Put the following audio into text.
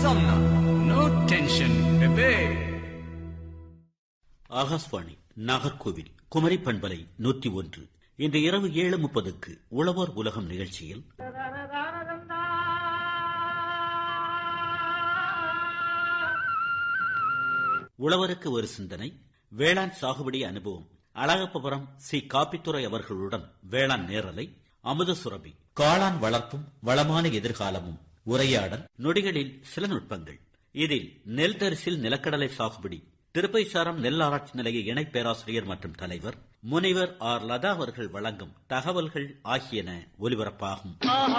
Insomnia. No tension, bebe. Akashvani Nagercoil Kumari பண்பலை நூற்றி ஒன்று இன்று இரவு ஏழு முப்பதுக்கு உழவர் உலகம் நிகழ்ச்சியில் உழவருக்கு ஒரு சிந்தனை வேளாண் சாகுபடி அனுபவம் அழகப்பபுரம் சி காப்பித்துறை அவர்களுடன் வேளாண் நேரலை அமுத சுரபி காளான் வளர்ப்பும் வளமான எதிர்காலமும் உரையாடல் நொடிகளில் சில நுட்பங்கள் இதில் நெல் தரிசில் நிலக்கடலை சாகுபடி திருப்பைசாரம் நெல் ஆராய்ச்சி நிலைய இணை பேராசிரியர் மற்றும் தலைவர் முனைவர் ஆர் லதா அவர்கள் வழங்கும் தகவல்கள் ஆகியன ஒலிபரப்பாகும்